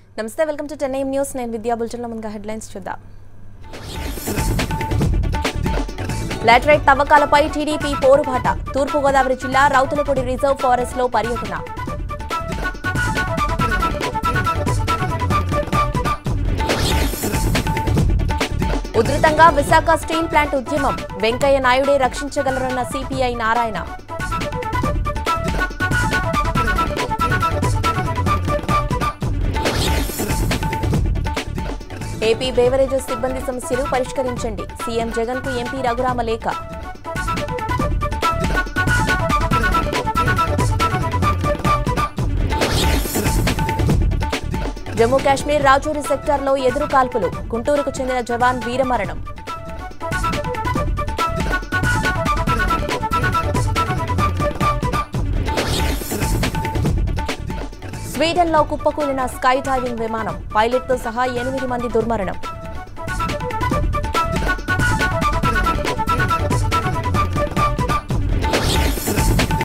నమస్తే welcome to ten news నేను విద్యా బుల్టన్లో ముందుగా హెడ్లైన్స్ చూద్దాం లాటరైట్ తవ్వకాలపై టీడీపీ పోరుబాట తూర్పుగోదావరి జిల్లా రౌతులపూడి రిజర్వ్ ఫారెస్ట్ లో పర్యటన ఉధృతంగా విశాఖ స్టీల్ ప్లాంట్ ఉద్యమం వెంకయ్య నాయుడే రక్షించగలరన్న సిపిఐ నారాయణ ఏపీ బేవరేజెస్ సిబ్బంది సమస్యలు పరిష్కరించండి సీఎం జగన్ కు ఎంపీ రఘురామ లేఖ జమ్మూ కాశ్మీర్ రాజౌరి సెక్టార్లో ఎదురు కాల్పులు గుంటూరుకు చెందిన జవాన్ వీరమరణం స్వీడన్లో కుప్పకూలిన స్కై డైవింగ్ విమానం పైలట్తో సహా ఎనిమిది మంది దుర్మరణం